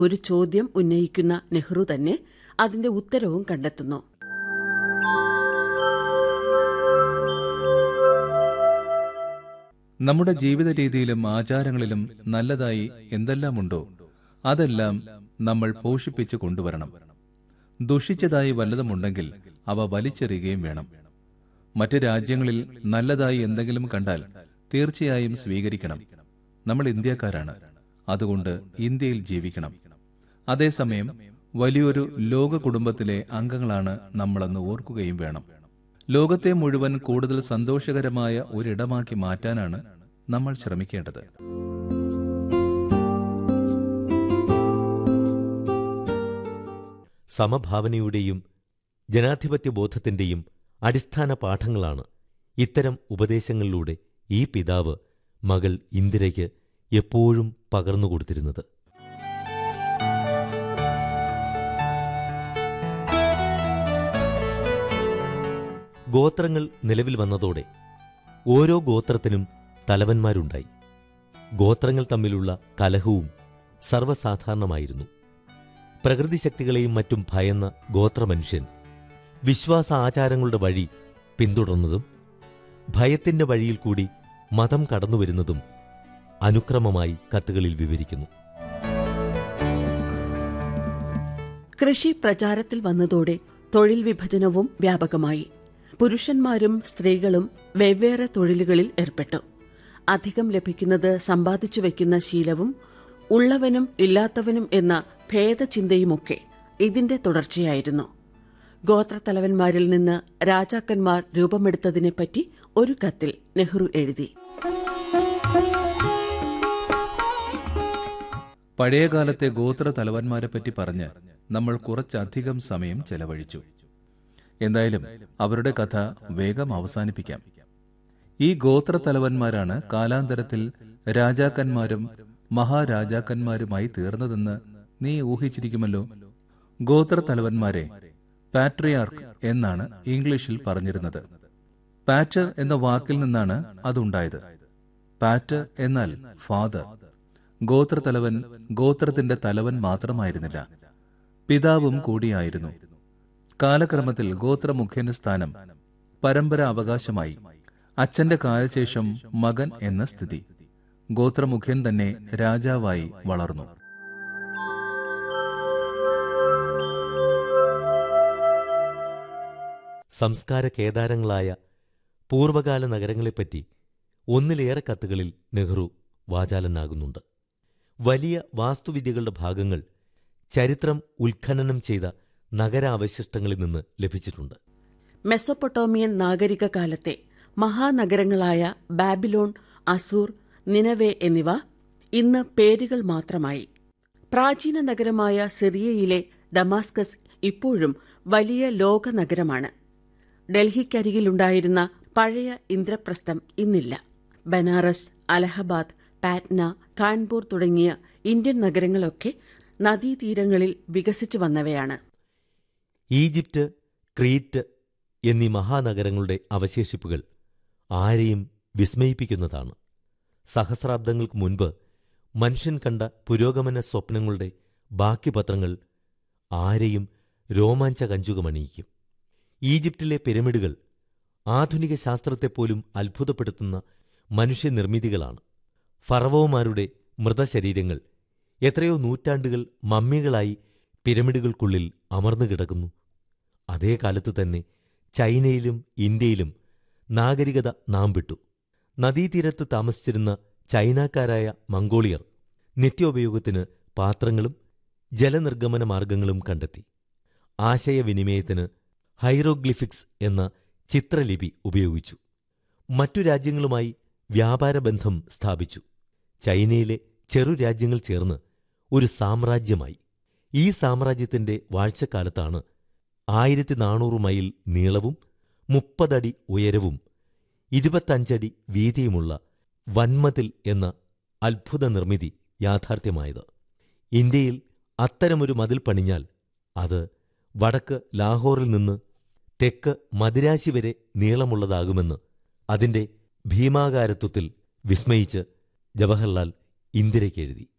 ഒരു ചോദ്യം ഉന്നയിക്കുന്ന നെഹ്റു തന്നെ അതിന്റെ ഉത്തരവും കണ്ടെത്തുന്നു നമ്മുടെ ജീവിത രീതിയിലും ആചാരങ്ങളിലും നല്ലതായി എന്തെല്ലാമുണ്ടോ അതെല്ലാം നമ്മൾ പോഷിപ്പിച്ച് കൊണ്ടുവരണം ദുഷിച്ചതായി വല്ലതുമുണ്ടെങ്കിൽ അവ വലിച്ചെറിയുകയും വേണം മറ്റ് രാജ്യങ്ങളിൽ നല്ലതായി എന്തെങ്കിലും കണ്ടാൽ തീർച്ചയായും സ്വീകരിക്കണം നമ്മൾ ഇന്ത്യക്കാരാണ് അതുകൊണ്ട് ഇന്ത്യയിൽ ജീവിക്കണം അതേസമയം വലിയൊരു ലോക കുടുംബത്തിലെ അംഗങ്ങളാണ് നമ്മളെന്ന് ഓർക്കുകയും വേണം ലോകത്തെ മുഴുവൻ കൂടുതൽ സന്തോഷകരമായ ഒരിടമാക്കി മാറ്റാനാണ് നമ്മൾ ശ്രമിക്കേണ്ടത് സമഭാവനയുടെയും ജനാധിപത്യ ബോധത്തിന്റെയും അടിസ്ഥാന പാഠങ്ങളാണ് ഇത്തരം ഉപദേശങ്ങളിലൂടെ ഈ പിതാവ് മകൾ ഇന്ദിരയ്ക്ക് എപ്പോഴും പകർന്നുകൊടുത്തിരുന്നത് ഗോത്രങ്ങൾ നിലവിൽ വന്നതോടെ ഓരോ ഗോത്രത്തിനും തലവന്മാരുണ്ടായി ഗോത്രങ്ങൾ തമ്മിലുള്ള കലഹവും സർവ്വസാധാരണമായിരുന്നു പ്രകൃതിശക്തികളെയും മറ്റും ഭയന്ന ഗോത്രമനുഷ്യൻ വിശ്വാസ ആചാരങ്ങളുടെ വഴി പിന്തുടർന്നതും ഭയത്തിന്റെ വഴിയിൽ കൂടി മതം കടന്നുവരുന്നതും അനുക്രമമായി കത്തുകളിൽ വിവരിക്കുന്നു കൃഷി പ്രചാരത്തിൽ വന്നതോടെ തൊഴിൽ വിഭജനവും വ്യാപകമായി പുരുഷന്മാരും സ്ത്രീകളും വെവ്വേറെ തൊഴിലുകളിൽ ഏർപ്പെട്ടു അധികം ലഭിക്കുന്നത് സമ്പാദിച്ചു വയ്ക്കുന്ന ശീലവും ഉള്ളവനും ഇല്ലാത്തവനും എന്ന ഭേദചിന്തയുമൊക്കെ ഇതിന്റെ തുടർച്ചയായിരുന്നു ഗോത്രത്തലവന്മാരിൽ നിന്ന് രാജാക്കന്മാർ രൂപമെടുത്തതിനെപ്പറ്റി ഒരു കത്തിൽ നെഹ്റു എഴുതി പഴയകാലത്തെ ഗോത്ര തലവന്മാരെ പറ്റി പറഞ്ഞ് നമ്മൾ കുറച്ചധികം സമയം ചെലവഴിച്ചു എന്തായാലും അവരുടെ കഥ വേഗം അവസാനിപ്പിക്കാം ഈ ഗോത്ര തലവന്മാരാണ് കാലാന്തരത്തിൽ രാജാക്കന്മാരും മഹാരാജാക്കന്മാരുമായി തീർന്നതെന്ന് നീ ഊഹിച്ചിരിക്കുമല്ലോ ഗോത്ര തലവന്മാരെ പാട്രിയാർക്ക് എന്നാണ് ഇംഗ്ലീഷിൽ പറഞ്ഞിരുന്നത് പാറ്റർ എന്ന വാക്കിൽ നിന്നാണ് അതുണ്ടായത് പാറ്റർ എന്നാൽ ഫാദർ ഗോത്രതലവൻ ഗോത്രത്തിന്റെ തലവൻ മാത്രമായിരുന്നില്ല പിതാവും കൂടിയായിരുന്നു കാലക്രമത്തിൽ ഗോത്രമുഖ്യന്റെ സ്ഥാനം പരമ്പര അവകാശമായി അച്ഛന്റെ കാലശേഷം മകൻ എന്ന സ്ഥിതി ഗോത്രമുഖ്യൻ തന്നെ രാജാവായി വളർന്നു സംസ്കാര കേദാരങ്ങളായ പൂർവകാല നഗരങ്ങളെപ്പറ്റി ഒന്നിലേറെ കത്തുകളിൽ നെഹ്റു വാചാലനാകുന്നുണ്ട് വലിയ വാസ്തുവിദ്യകളുടെ ഭാഗങ്ങൾ ചരിത്രം ഉത്ഖനനം ചെയ്ത നഗരാവശിഷ്ടങ്ങളിൽ നിന്ന് ലഭിച്ചിട്ടുണ്ട് മെസ്സൊപ്പൊട്ടോമിയൻ നാഗരിക കാലത്തെ മഹാനഗരങ്ങളായ ബാബിലോൺ അസൂർ നിനവെ എന്നിവ ഇന്ന് പേരുകൾ മാത്രമായി പ്രാചീന നഗരമായ സിറിയയിലെ ഡമാസ്കസ് ഇപ്പോഴും വലിയ ലോക നഗരമാണ് ഡൽഹിക്കരികിലുണ്ടായിരുന്ന പഴയ ഇന്ദ്രപ്രസ്ഥം ഇന്നില്ല ബനാറസ് അലഹബാദ് പാറ്റ്ന കാൺപൂർ തുടങ്ങിയ ഇന്ത്യൻ നഗരങ്ങളൊക്കെ നദീതീരങ്ങളിൽ വികസിച്ചു വന്നവയാണ് ഈജിപ്റ്റ് ക്രീറ്റ് എന്നീ മഹാനഗരങ്ങളുടെ അവശേഷിപ്പുകൾ ആരെയും വിസ്മയിപ്പിക്കുന്നതാണ് സഹസ്രാബ്ദങ്ങൾക്ക് മുൻപ് മനുഷ്യൻ കണ്ട പുരോഗമന സ്വപ്നങ്ങളുടെ ബാക്കി പത്രങ്ങൾ ആരെയും രോമാഞ്ചകഞ്ചുകമണിയിക്കും ഈജിപ്തിലെ പിരമിഡുകൾ ആധുനിക ശാസ്ത്രത്തെപ്പോലും അത്ഭുതപ്പെടുത്തുന്ന മനുഷ്യനിർമ്മിതികളാണ് ഫറവോമാരുടെ മൃതശരീരങ്ങൾ എത്രയോ നൂറ്റാണ്ടുകൾ മമ്മികളായി പിരമിഡുകൾക്കുള്ളിൽ അമർന്നു കിടക്കുന്നു അതേ കാലത്ത് തന്നെ ചൈനയിലും ഇന്ത്യയിലും നാഗരികത നാം വിട്ടു നദീതീരത്ത് താമസിച്ചിരുന്ന ചൈനക്കാരായ മംഗോളിയർ നിത്യോപയോഗത്തിന് പാത്രങ്ങളും ജലനിർഗമന മാർഗങ്ങളും കണ്ടെത്തി ആശയവിനിമയത്തിന് ഹൈറോഗ്ലിഫിക്സ് എന്ന ചിത്രലിപി ഉപയോഗിച്ചു മറ്റു രാജ്യങ്ങളുമായി വ്യാപാരബന്ധം സ്ഥാപിച്ചു ചൈനയിലെ ചെറു രാജ്യങ്ങൾ ചേർന്ന് ഒരു സാമ്രാജ്യമായി ഈ സാമ്രാജ്യത്തിന്റെ വാഴ്ചക്കാലത്താണ് ആയിരത്തി നാനൂറ് മൈൽ നീളവും മുപ്പതടി ഉയരവും ഇരുപത്തഞ്ചടി വീതിയുമുള്ള വൻമതിൽ എന്ന അത്ഭുത നിർമ്മിതി യാഥാർത്ഥ്യമായത് ഇന്ത്യയിൽ അത്തരമൊരു മതിൽ പണിഞ്ഞാൽ അത് വടക്ക് ലാഹോറിൽ നിന്ന് തെക്ക് മദിരാശി വരെ നീളമുള്ളതാകുമെന്ന് അതിന്റെ ഭീമാകാരത്വത്തിൽ വിസ്മയിച്ച് ജവഹർലാൽ ഇന്ദിരയ്ക്കെഴുതി